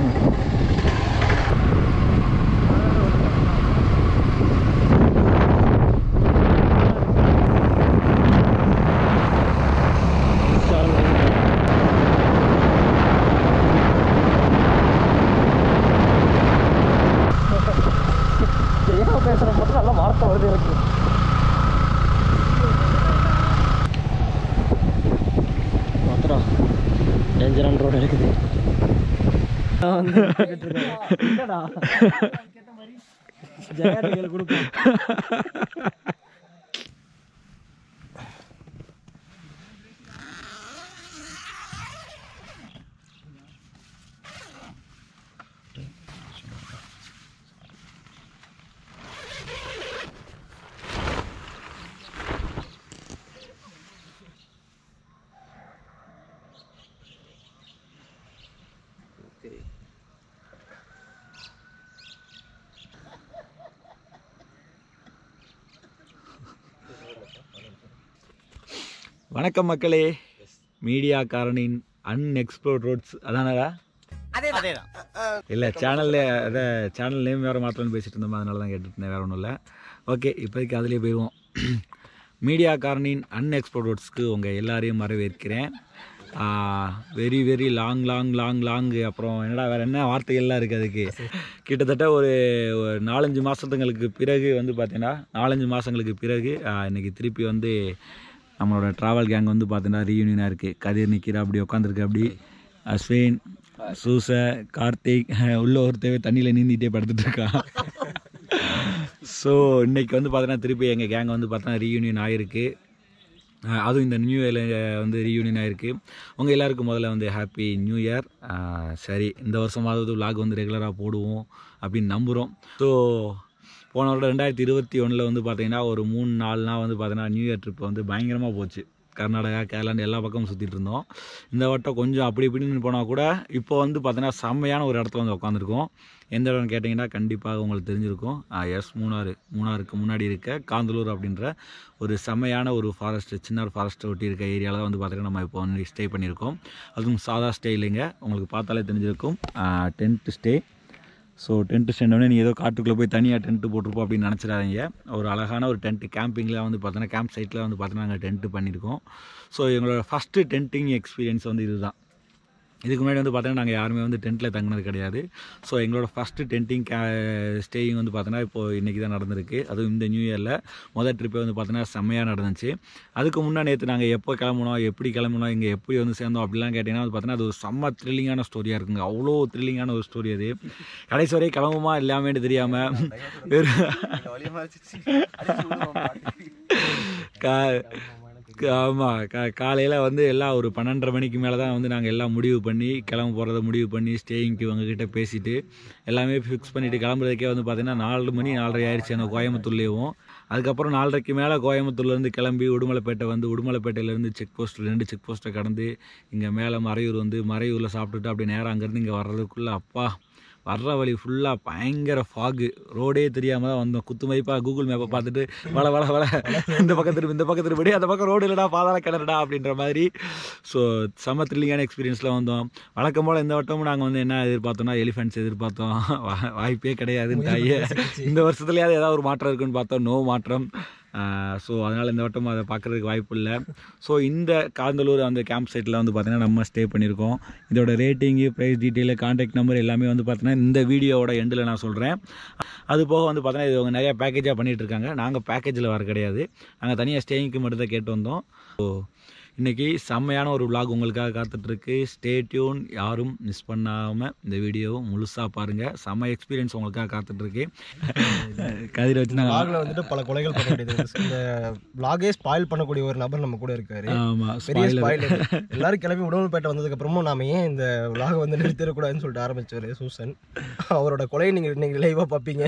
தெரியாம பேசுற மட்டும் நல்லா வார்த்தை வருது எனக்கு மாத்திரம் டேஞ்சரான ரோடு இருக்குது என்னடா ஜெயாதிகள் கொடுப்போம் வணக்கம் மக்களே மீடியா காரனின் அன்எக்ஸ்ப்ளோர்ட் ரோட்ஸ் அதானடா இல்லை சேனல்ல அதை சேனல் நேம் வேறு மாற்றணும்னு பேசிட்டு இருந்தோம் அதனால தான் கேட்டுட்டு இருந்தேன் வேறு ஒன்றும் இல்லை ஓகே இப்போதைக்கு அதிலே போயிடுவோம் மீடியா காரனின் அன்எக்ஸ்ப்ளோர்ட் ரோட்ஸ்க்கு உங்கள் எல்லாரையும் வரவேற்கிறேன் very very long long long long அப்புறம் என்னடா வேறு என்ன வார்த்தைகள்லாம் இருக்குது அதுக்கு கிட்டத்தட்ட ஒரு ஒரு நாலஞ்சு மாதத்துங்களுக்கு பிறகு வந்து பார்த்தீங்கன்னா நாலஞ்சு மாதங்களுக்கு பிறகு ஆஹ், இன்னைக்கு திருப்பி வந்து நம்மளோட ட்ராவல் கேங் வந்து பார்த்தீங்கன்னா ரீயூனியனாக இருக்குது கதிர் நிற்கிற அப்படி உட்காந்துருக்கு அப்படி அஸ்வின் சூச கார்த்திக் உள்ள ஒருத்தவே தண்ணியில் நீந்திட்டே படுத்துட்டு இருக்கான் ஸோ இன்னைக்கு வந்து பார்த்தீங்கன்னா திருப்பி எங்கள் கேங் வந்து பார்த்தீங்கன்னா ரீயூனியன் ஆகிருக்கு அஹ் அதுவும் இந்த நியூ இயரில் வந்து ரீயூனியன் ஆகிருக்கு உங்கள் எல்லாருக்கும் முதல்ல வந்து ஹாப்பி நியூ இயர் சரி இந்த வருஷமாவது vlog வந்து ரெகுலராக போடுவோம் அப்படின்னு நம்புகிறோம் ஸோ போன வருடம் ரெண்டாயிரத்தி இருபத்தி ஒன்றில் வந்து பார்த்தீங்கன்னா ஒரு மூணு நாலு நாள் வந்து பார்த்தீங்கன்னா நியூ இயர் ட்ரிப் வந்து பயங்கரமாக போச்சு கர்நாடகா கேரளான்னு எல்லா பக்கமும் சுற்றிட்டு இருந்தோம் இந்த வட்டம் கொஞ்சம் அப்படி இப்படின்னு போனால் கூட இப்போ வந்து பார்த்தீங்கன்னா செம்மையான ஒரு இடத்துல வந்து உட்காந்துருக்கோம் எந்த இடம்னு கேட்டிங்கன்னா கண்டிப்பாக உங்களுக்கு தெரிஞ்சிருக்கும் எஸ் மூணாறு மூணாருக்கு முன்னாடி இருக்க காந்தலூர் அப்படின்ற ஒரு செம்மையான ஒரு ஃபாரஸ்ட் சின்ன ஃபாரஸ்ட்டை ஒட்டி இருக்க ஏரியாவில் வந்து பார்த்தீங்கன்னா நம்ம இப்போ வந்து ஸ்டே பண்ணியிருக்கோம் அதுவும் சாதா ஸ்டே இல்லைங்க உங்களுக்கு பார்த்தாலே தெரிஞ்சிருக்கும் டென்ட் ஸ்டே ஸோ டென்ட்டு ஸ்டேண்டோடனே நீ ஏதோ காட்டுக்குள்ளே போய் தனியாக டென்ட்டு போட்டிருப்போம் அப்படின்னு நினச்சிடாதீங்க ஒரு அழகான ஒரு டென்ட்டு கேம்பிங்கில் வந்து பார்த்தோன்னா கேம்ப் சைட்டில் வந்து பார்த்தோன்னா நாங்கள் டென்ட்டு பண்ணியிருக்கோம் ஸோ எங்களோட ஃபஸ்ட்டு டென்ட்டிங் எக்ஸ்பீரியன்ஸ் வந்து இதுதான் இதுக்கு முன்னாடி வந்து பார்த்தீங்கன்னா நாங்கள் யாருமே வந்து டென்ட்டில் தங்கினது கிடையாது ஸோ எங்களோட ஃபஸ்ட்டு டென்ட்டிங் கே ஸ்டேயிங் வந்து பார்த்தோன்னா இப்போது இன்றைக்கி தான் நடந்திருக்கு அதுவும் இந்த நியூ இயரில் முதல் ட்ரிப்பே வந்து பார்த்தோன்னா செம்மையாக நடந்துச்சு அதுக்கு முன்னே நேற்று நாங்கள் எப்போ கிளம்புனோம் எப்படி கிளம்புனோம் இங்கே எப்படி வந்து சேர்ந்தோம் அப்படிலாம் கேட்டிங்கன்னா வந்து பார்த்தோன்னா அது ஒரு செம்ம த்ரில்லிங்கான ஸ்டோரியாக இருக்குங்க அவ்வளோ த்ரில்லிங்கான ஒரு ஸ்டோரி அது கடைசி வரை கிளம்புமா இல்லாமேன்னு தெரியாமல் கா ஆமாம் கா காலையில் வந்து எல்லாம் ஒரு பன்னெண்டரை மணிக்கு மேலே தான் வந்து நாங்கள் எல்லாம் முடிவு பண்ணி கிளம்ப போகிறத முடிவு பண்ணி ஸ்டேயிங்க்கு உங்ககிட்ட பேசிட்டு எல்லாமே ஃபிக்ஸ் பண்ணிவிட்டு கிளம்புறதுக்கே வந்து பார்த்திங்கன்னா நாலு மணி நாலரை ஆயிடுச்சு எனக்கு கோயம்புத்தூர்லேயும் அதுக்கப்புறம் நாலரைக்கு மேலே கோயம்புத்தூர்லேருந்து கிளம்பி உடுமலைப்பேட்டை வந்து உடுமலைப்பேட்டையிலேருந்து செக் போஸ்ட் ரெண்டு செக் போஸ்ட்டை கடந்து இங்கே மேலே மறையூர் வந்து மறையூரில் சாப்பிட்டுட்டு அப்படியே நேரம் அங்கேருந்து இங்கே வர்றதுக்குள்ளே அப்பா வர்ற வழி ஃபுல்லாக பயங்கர ஃபாகு ரோடே தெரியாமல் தான் வந்தோம் குத்து மதிப்பாக கூகுள் மேப்பை பார்த்துட்டு வள வள வள இந்த பக்கத்து இந்த பக்கத்து படி அந்த பக்கம் ரோடு இல்லைடா பாதாள கிணறுடா அப்படின்ற மாதிரி ஸோ செம்ம த்ரில்லிங்கான எக்ஸ்பீரியன்ஸில் வந்தோம் வழக்கம் போல் இந்த வட்டமும் நாங்கள் வந்து என்ன எதிர்பார்த்தோம்னா எலிஃபென்ட்ஸ் எதிர்பார்த்தோம் வா- வாய்ப்பே கிடையாதுன்னு தாயே இந்த வருஷத்துலையாவது ஏதாவது ஒரு மாற்றம் இருக்குன்னு பார்த்தோம் நோ மாற்றம் ஸோ அதனால் இந்த வட்டம் அதை பார்க்குறதுக்கு வாய்ப்பு இல்லை ஸோ இந்த காந்தலூர் அந்த கேம்ப் சைட்டில் வந்து பார்த்தீங்கன்னா நம்ம ஸ்டே பண்ணியிருக்கோம் இதோட rating price detail contact number எல்லாமே வந்து பார்த்தீங்கன்னா இந்த வீடியோவோட எண்டில் நான் சொல்கிறேன் அது போக வந்து பார்த்தீங்கன்னா இது அவங்க நிறையா பேக்கேஜாக பண்ணிகிட்டு இருக்காங்க நாங்கள் பேக்கேஜில் வர கிடையாது நாங்கள் தனியாக ஸ்டேயிங்க்கு மட்டும் தான் கேட்டு வந்தோம் ஸோ இன்றைக்கி செம்மையான ஒரு vlog உங்களுக்காக காத்துட்ருக்கு ஸ்டே டியூன் யாரும் மிஸ் பண்ணாமல் இந்த வீடியோவும் முழுசாக பாருங்கள் செம்ம எக்ஸ்பீரியன்ஸ் உங்களுக்காக காத்துட்ருக்கு கதிரை வச்சு நாங்கள் vlogல வந்துட்டு பல கொலைகள் பண்ண வேண்டியது இருக்கு. இந்த vlog-ஏ ஸ்பாயில் பண்ணக்கூடிய ஒரு நபர் நம்ம கூட இருக்காரு ஆமாம் பெரிய ஸ்பாயில் எல்லாரும் கிளம்பி உடம்புப்பேட்டை வந்ததுக்கு அப்புறமும் நாம ஏன் இந்த vlog வந்து நிறுத்திடக்கூடாதுன்னு சொல்லிட்டு ஆரம்பிச்சவர் சூசன் அவரோட கொலையை நீங்க நீங்க லைவா பார்ப்பீங்க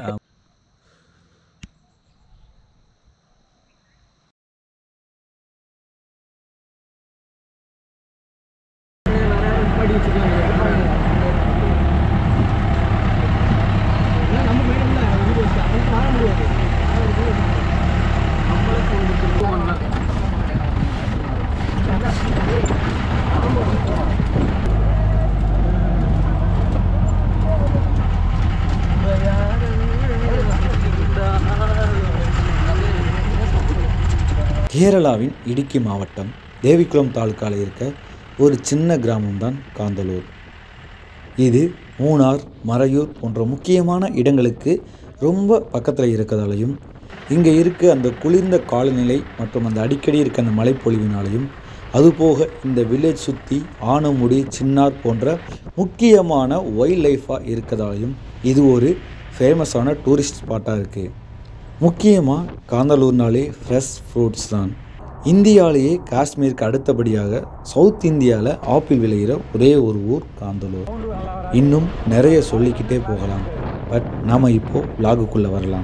கேரளாவின் இடுக்கி மாவட்டம் தேவிக்குளம் தாலுக்காவில் இருக்க ஒரு சின்ன கிராமம்தான் காந்தலூர் இது மூணார் மறையூர் போன்ற முக்கியமான இடங்களுக்கு ரொம்ப பக்கத்தில் இருக்கிறதாலையும் இங்கே இருக்க அந்த குளிர்ந்த காலநிலை மற்றும் அந்த அடிக்கடி இருக்க அந்த மழைப்பொழிவினாலையும் அதுபோக இந்த வில்லேஜ் சுற்றி ஆனமுடி சின்னார் போன்ற முக்கியமான வைல்ட் லைஃபாக இருக்கிறதாலையும் இது ஒரு ஃபேமஸான டூரிஸ்ட் ஸ்பாட்டாக இருக்குது முக்கியமாக காந்தலூர்னாலே ஃப்ரெஷ் ஃப்ரூட்ஸ் தான் இந்தியாவிலேயே காஷ்மீருக்கு அடுத்தபடியாக சவுத் இந்தியாவில் ஆப்பிள் விளையிற ஒரே ஒரு ஊர் காந்தலூர் இன்னும் நிறைய சொல்லிக்கிட்டே போகலாம் பட் நாம் இப்போது விலாகுக்குள்ளே வரலாம்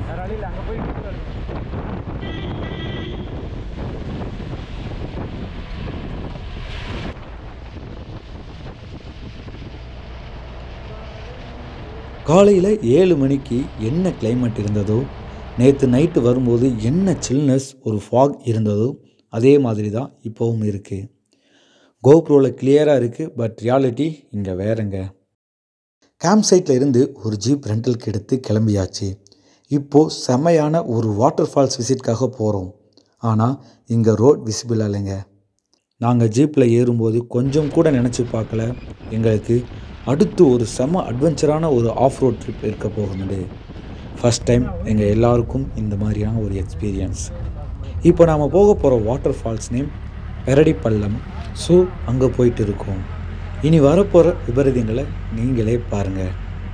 காலையில் ஏழு மணிக்கு என்ன கிளைமேட் இருந்ததோ நேற்று நைட்டு வரும்போது என்ன சில்னஸ் ஒரு ஃபாக் இருந்ததோ அதே மாதிரி தான் இப்போவும் இருக்குது கோப்ரோவில் கிளியராக இருக்குது பட் ரியாலிட்டி இங்கே வேறங்க கேம்ப் சைட்டில் இருந்து ஒரு ஜீப் ரெண்டலுக்கு எடுத்து கிளம்பியாச்சு இப்போது செமையான ஒரு வாட்டர் ஃபால்ஸ் விசிட்காக போகிறோம் ஆனால் இங்கே ரோட் விசிபிள் இல்லைங்க நாங்கள் ஜீப்பில் ஏறும்போது கொஞ்சம் கூட நினச்சி பார்க்கல எங்களுக்கு அடுத்து ஒரு செம அட்வென்ச்சரான ஒரு ஆஃப் ரோட் ட்ரிப் இருக்க போகுது ஃபஸ்ட் டைம் எங்கள் எல்லாருக்கும் இந்த மாதிரியான ஒரு எக்ஸ்பீரியன்ஸ் இப்போ நாம் போக போகிற வாட்டர் ஃபால்ஸ் நேம் பெரடி பள்ளம் ஸோ அங்கே போயிட்டு இருக்கோம் இனி வரப்போகிற விபரீதங்களை நீங்களே பாருங்கள்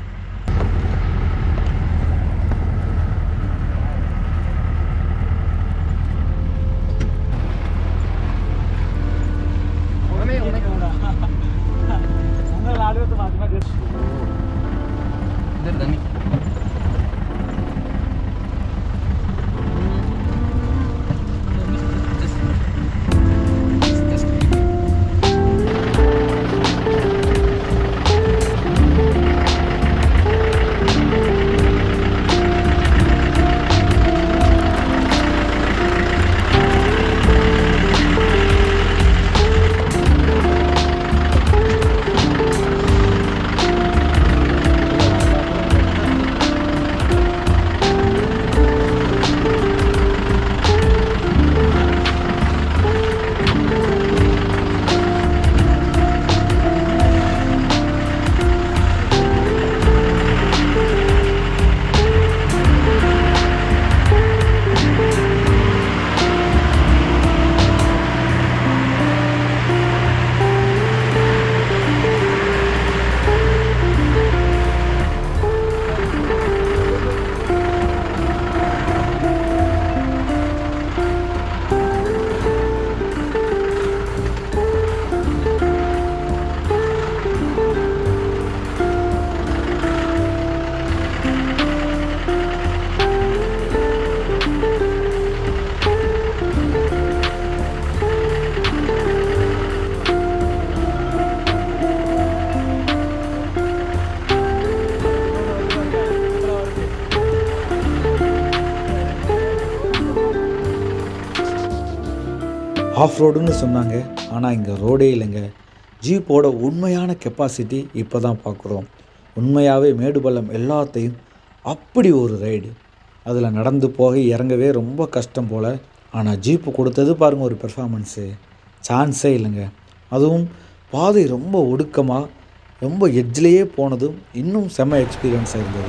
इधर धनी ஆஃப் ரோடுன்னு சொன்னாங்க ஆனால் இங்கே ரோடே இல்லைங்க ஜீப்போட உண்மையான கெப்பாசிட்டி இப்போ தான் பார்க்குறோம் உண்மையாகவே மேடு பள்ளம் எல்லாத்தையும் அப்படி ஒரு ரைடு அதில் நடந்து போக இறங்கவே ரொம்ப கஷ்டம் போல் ஆனால் ஜீப்பு கொடுத்தது பாருங்கள் ஒரு பெர்ஃபார்மன்ஸு சான்ஸே இல்லைங்க அதுவும் பாதை ரொம்ப ஒடுக்கமாக ரொம்ப எட்ஜ்லேயே போனதும் இன்னும் செம்ம எக்ஸ்பீரியன்ஸாக இருந்தது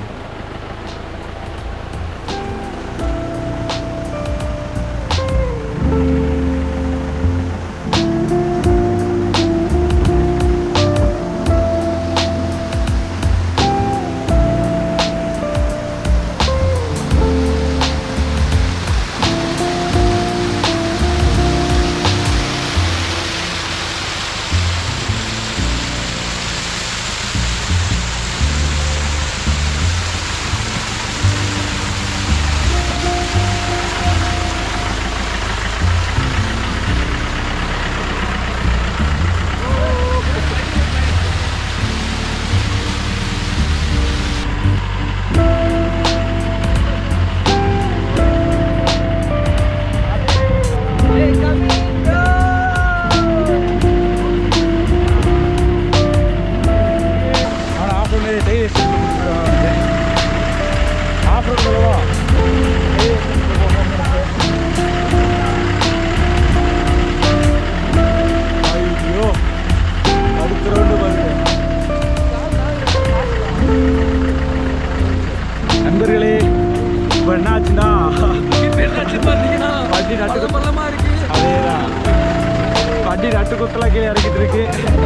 கட்டு குத்தலாம் கீழே இறக்கிட்டு இருக்கு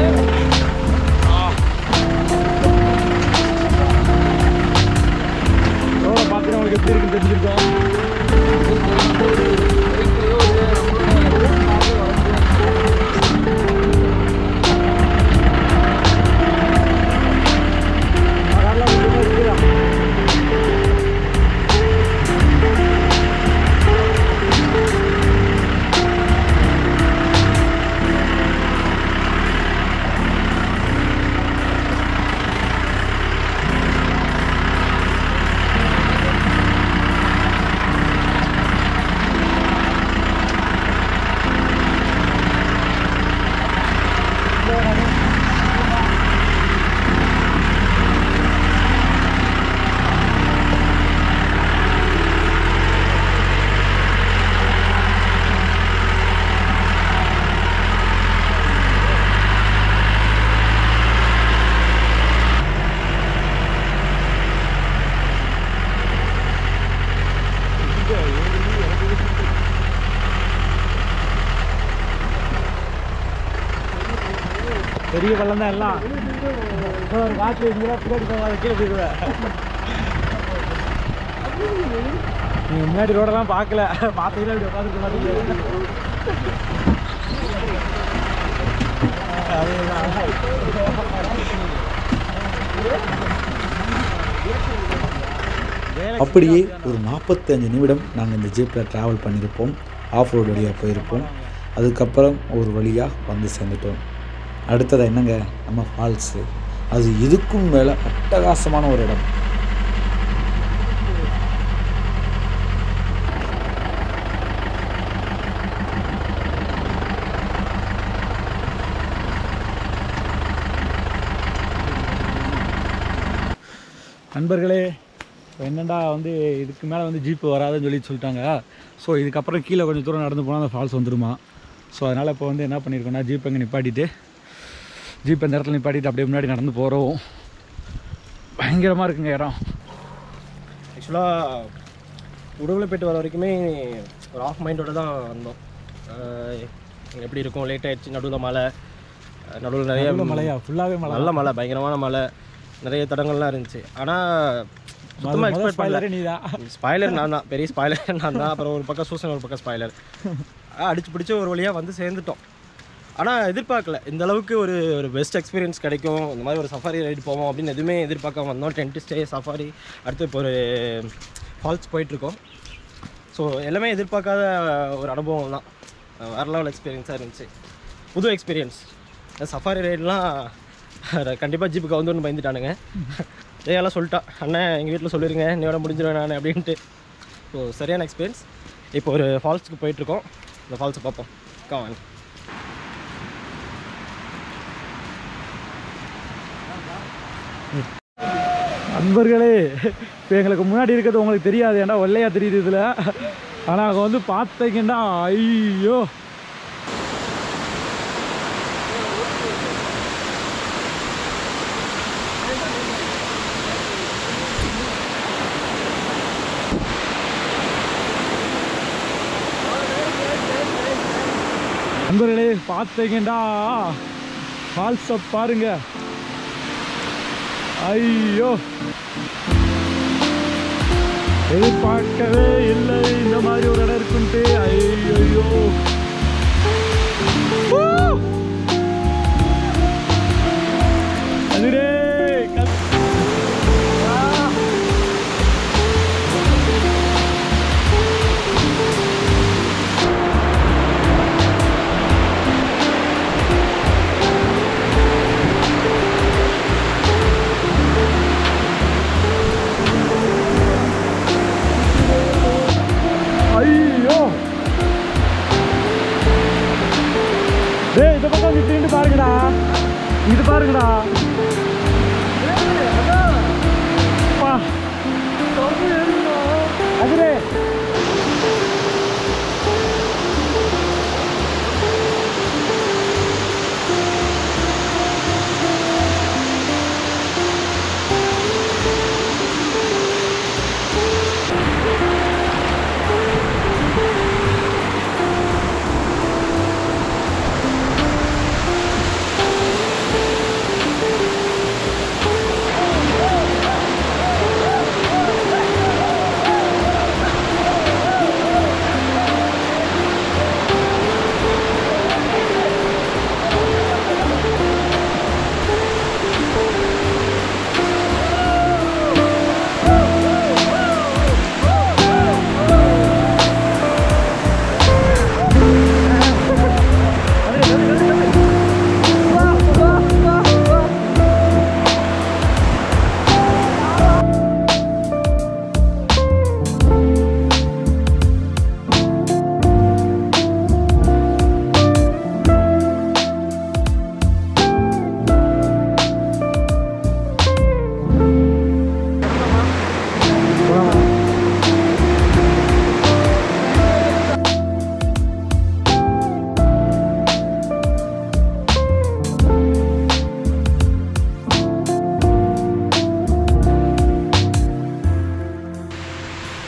ரோட பார்த்து உங்களுக்கு எப்படி இருக்குன்னு தெரிஞ்சிருக்கோம் அதெல்லாம் வந்து இருக்குதா? பெரிய பள்ளம் தான் எல்லாம் இப்போ ஒரு காற்று இங்கே பின்னாடி போகாத கீழே போயிடுவேன் நீங்கள் முன்னாடி ரோடெல்லாம் பார்க்கல பார்த்தீங்கன்னா இப்படி உட்காந்துருக்க மாட்டீங்க அப்படியே ஒரு நாற்பத்தஞ்சு நிமிடம் நாங்கள் இந்த ஜீப்பில் ட்ராவல் பண்ணியிருப்போம் ஆஃப் ரோடு வழியாக போயிருப்போம் அதுக்கப்புறம் ஒரு வழியாக வந்து சேர்ந்துட்டோம் அடுத்தது என்னங்க நம்ம ஃபால்ஸு அது இதுக்கும் மேலே அட்டகாசமான ஒரு இடம் நண்பர்களே இப்போ என்னடா வந்து இதுக்கு மேலே வந்து ஜீப்பு வராதுன்னு சொல்லி சொல்லிட்டாங்க ஸோ இதுக்கப்புறம் கீழே கொஞ்சம் தூரம் நடந்து போனால் அந்த ஃபால்ஸ் வந்துருமா ஸோ அதனால் இப்போ வந்து என்ன பண்ணியிருக்கோம்னா ஜீப் அங்கே நிப்பாட்டிட்டு ஜீப் அந்த இடத்துல நிப்பாட்டிட்டு அப்படியே முன்னாடி நடந்து போகிறோம் பயங்கரமாக இருக்குங்க இடம் ஆக்சுவலாக உடுமலைப்பேட்டு வர வரைக்குமே ஒரு ஆஃப் மைண்டோட தான் வந்தோம் ஆஹ் எப்படி இருக்கும் லேட் ஆயிடுச்சு நடுவில் மழை நடுவில் நிறைய நல்ல மலையா ஃபுல்லாகவே மலை நல்ல மழை பயங்கரமான மழை நிறைய தடங்கள்லாம் இருந்துச்சு ஆனால் சுத்தமாக எக்ஸ்பெக்ட் பண்ணல நீ தான் ஸ்பாய்லர் நான் தான் பெரிய ஸ்பாய்லர் நான் தான் அப்புறம் ஒரு பக்கம் சூசன் ஒரு பக்கம் ஸ்பாய்லர் அடிச்சு பிடிச்சி ஒரு வழியாக வந்து சேர்ந்துட்டோம் ஆனால் எதிர்பார்க்கல இந்த அளவுக்கு ஒரு ஒரு பெஸ்ட் எக்ஸ்பீரியன்ஸ் கிடைக்கும் இந்த மாதிரி ஒரு சஃபாரி ரைடு போவோம் அப்படின்னு எதுவுமே எதிர்பார்க்காம வந்தோம் டென்ட் ஸ்டே சஃபாரி அடுத்து இப்போ ஒரு ஃபால்ஸ் போயிட்டுருக்கோம் ஸோ எல்லாமே எதிர்பார்க்காத ஒரு அனுபவம் தான் வேற லெவல் எக்ஸ்பீரியன்ஸாக இருந்துச்சு புது எக்ஸ்பீரியன்ஸ் சஃபாரி ரைட்லாம் கண்டிப்பாக ஜீப்புக்கு வந்து ஒன்று பயந்துட்டானுங்க ஜெயாலாம் சொல்லிட்டா அண்ணன் எங்கள் வீட்டில் சொல்லிடுங்க இன்னையோட முடிஞ்சிருவேன் நான் அப்படின்ட்டு ஸோ சரியான எக்ஸ்பீரியன்ஸ் இப்போ ஒரு ஃபால்ஸுக்கு போயிட்டுருக்கோம் இந்த ஃபால்ஸை பார்ப்போம் காவாங்க நண்பர்களே இப்போ எங்களுக்கு முன்னாடி இருக்கிறது உங்களுக்கு தெரியாது ஏன்னா வெள்ளையா தெரியுது இதில் ஆனால் அங்கே வந்து பார்த்தீங்கன்னா ஐயோ நண்பர்களே பார்த்தீங்கன்னா ஃபால்ஸை பாருங்க ஐயோ எதிர்பார்க்கவே இல்லை இந்த மாதிரி ஒரு இடம் இருக்குன்ட்டு ஐயோ அதுடே கல்- ஆ. ஐயோ டேய் இந்த பக்கம் நின்று பாருங்கடா இது பாருங்கடா அப்பா. அதுடே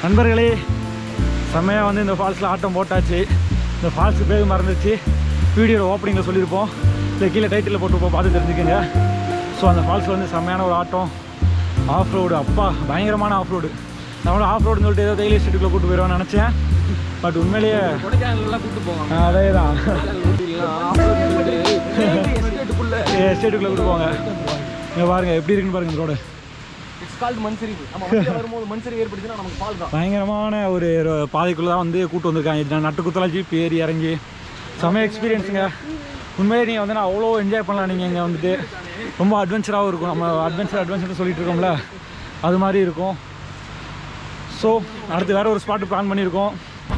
நண்பர்களே செம்மையாக வந்து இந்த ஃபால்ஸில் ஆட்டம் போட்டாச்சு இந்த ஃபால்ஸு பேர் மறந்துச்சு வீடியோவில் ஓப்பனிங்கில் சொல்லியிருப்போம் இல்லை கீழே டைட்டில் போட்டுருப்போம் பார்த்து தெரிஞ்சுக்கோங்க ஸோ அந்த ஃபால்ஸில் வந்து செம்மையான ஒரு ஆட்டம் ஆஃப் ரோடு அப்பா பயங்கரமான ஆஃப் ரோடு நம்மளோட ஆஃப் ரோடுன்னு சொல்லிட்டு ஏதோ தைலி ஸ்டேட்டுக்குள்ளே கூட்டு போயிடுவான்னு நினச்சேன் பட் உண்மையிலேயே கொடைக்கானல்லாம் கூட்டு போவாங்க அதே தான் எஸ்டேட்டுக்குள்ளே கூட்டு போவாங்க இங்கே பாருங்கள் எப்படி இருக்குன்னு பாருங்கள் இந்த ரோடு இட்ஸ் கால்டு மன்சரி நம்ம வண்டியில வரும்போது மன்சரி ஏற்படுச்சுன்னா நமக்கு பால் தான் பயங்கரமான ஒரு ஒரு பாதைக்குள்ளே தான் வந்து கூட்டு வந்திருக்காங்க இது நட்டு குத்தலாம் ஜீப் ஏறி இறங்கி செம்ம எக்ஸ்பீரியன்ஸுங்க உண்மையிலே நீங்கள் வந்து நான் அவ்வளோ என்ஜாய் பண்ணலாம் நீங்கள் இங்கே வந்துட்டு ரொம்ப அட்வென்ச்சராகவும் இருக்கும் நம்ம அட்வென்ச்சர் அட்வென்ச்சர் சொல்லிட்டு இருக்கோம்ல அது மாதிரி இருக்கும் ஸோ அடுத்து வேற ஒரு ஸ்பாட்டு பிளான் பண்ணியிருக்கோம்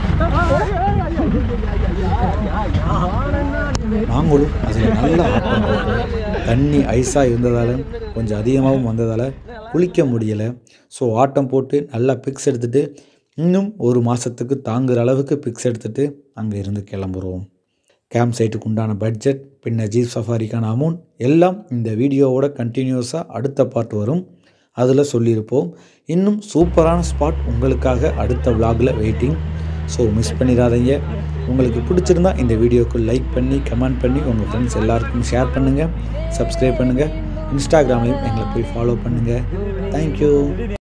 நாங்களும் அதில் நல்ல ஆட்டம் போட்டோம் தண்ணி ஐஸாக இருந்ததால் கொஞ்சம் அதிகமாகவும் வந்ததால் குளிக்க முடியலை ஸோ ஆட்டம் போட்டு நல்லா பிக்ஸ் எடுத்துகிட்டு இன்னும் ஒரு மாதத்துக்கு தாங்குற அளவுக்கு பிக்ஸ் எடுத்துகிட்டு அங்கே இருந்து கிளம்புறோம் கேம்ப் சைட்டுக்கு உண்டான பட்ஜெட் பின்ன ஜீப் சஃபாரிக்கான அமௌண்ட் எல்லாம் இந்த வீடியோவோட கண்டினியூஸாக அடுத்த பார்ட் வரும் அதில் சொல்லியிருப்போம் இன்னும் சூப்பரான ஸ்பாட் உங்களுக்காக அடுத்த vlogல வெயிட்டிங் ஸோ மிஸ் பண்ணிடாதீங்க உங்களுக்கு பிடிச்சிருந்தா இந்த வீடியோக்கு லைக் பண்ணி கமெண்ட் பண்ணி உங்கள் ஃப்ரெண்ட்ஸ் எல்லாருக்கும் ஷேர் பண்ணுங்கள் சப்ஸ்கிரைப் பண்ணுங்கள் இன்ஸ்டாகிராம்லையும் எங்களை போய் ஃபாலோ பண்ணுங்கள் தேங்க்யூ